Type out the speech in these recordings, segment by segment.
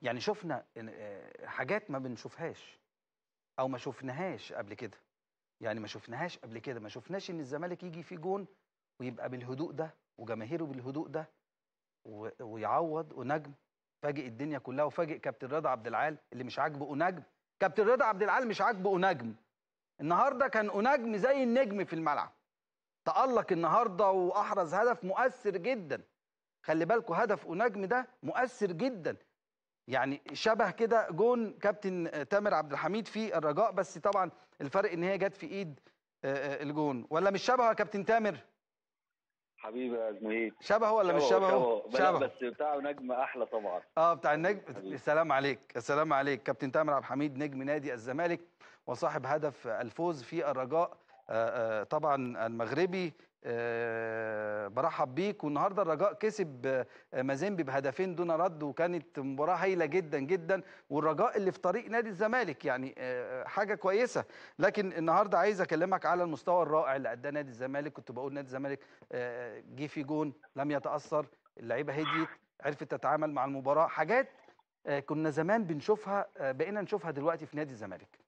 يعني شفنا إن- آه، حاجات ما بنشوفهاش او ما شفناهاش قبل كده يعني ما شفناهاش قبل كده ما شفناش ان الزمالك يجي فيه جون ويبقى بالهدوء ده وجماهيره بالهدوء ده و- ويعوض ونجم فاجئ الدنيا كلها وفاجئ كابتن رضا عبد العال اللي مش عاجبه ونجم كابتن رضا عبد العال مش عاجبه ونجم النهارده كان ونجم زي النجم في الملعب تألق النهارده واحرز هدف مؤثر جدا خلي بالكوا هدف ونجم ده مؤثر جدا يعني شبه كده جون كابتن تامر عبد الحميد في الرجاء بس طبعا الفرق ان هي جت في ايد آه، آه، الجون ولا مش شبهه يا كابتن تامر حبيبي يا زميل شبهه ولا مش شبهه شبه بس بتاع نجم احلى طبعا اه بتاع النجم حبيبي. السلام عليك السلام عليك كابتن تامر عبد الحميد نجم نادي الزمالك وصاحب هدف الفوز في الرجاء آه، آه، طبعا المغربي آه، برحب بيك والنهارده الرجاء كسب آه، مازيمبي بهدفين دون رد وكانت مباراه هايله جدا جدا والرجاء اللي في طريق نادي الزمالك يعني آه، حاجه كويسه لكن النهارده عايز اكلمك على المستوى الرائع اللي اداه نادي الزمالك كنت بقول نادي الزمالك آه، جه في جون لم يتاثر اللعيبه هديت عرفت تتعامل مع المباراه حاجات آه، كنا زمان بنشوفها آه، بقينا نشوفها دلوقتي في نادي الزمالك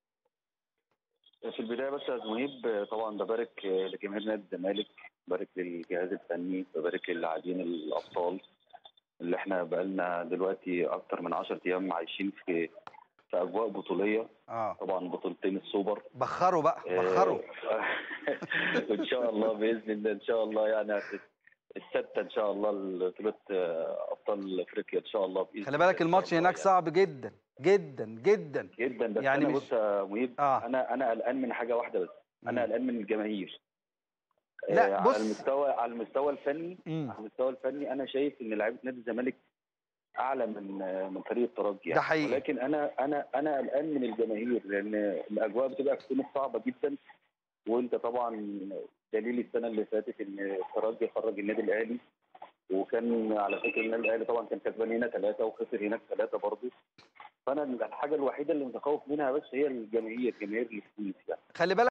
في البدايه بس يا زميل طبعا ببارك لجماهير نادي الزمالك ببارك للجهاز الفني ببارك للاعبين الابطال اللي احنا بقالنا دلوقتي اكتر من 10 ايام عايشين في في اجواء بطوليه اه طبعا بطولتين السوبر بخروا بقى بخروا آه، وان شاء الله باذن الله ان شاء الله يعني هت- السادسه ان شاء الله بطوله آه، ابطال افريقيا ان شاء الله باذن خلي الله بالك إن الماتش شاء الله هناك صعب جدا جدا جدا جدا بس يعني انا مش- بص يا مهيب اه انا انا قلقان من حاجه واحده بس انا مم. قلقان من الجماهير لا، آه، بص. على المستوى على المستوى الفني مم. على المستوى الفني انا شايف ان لعيبه نادي الزمالك اعلى من آه، من فريق الترجي يعني. ده حقيقي. ولكن انا انا انا قلقان من الجماهير لان الاجواء بتبقى في تونس صعبه جدا وانت طبعا دليل السنه اللي فاتت ان الترجي خرج النادي الاهلي وكان على فكره النادي الاهلي طبعا كان كسبان هنا ثلاثه وخسر هناك ثلاثه برضه فانا الحاجه الوحيده اللي متخوف منها بس هي الجماهير جماهير التونس يعني خلي بالك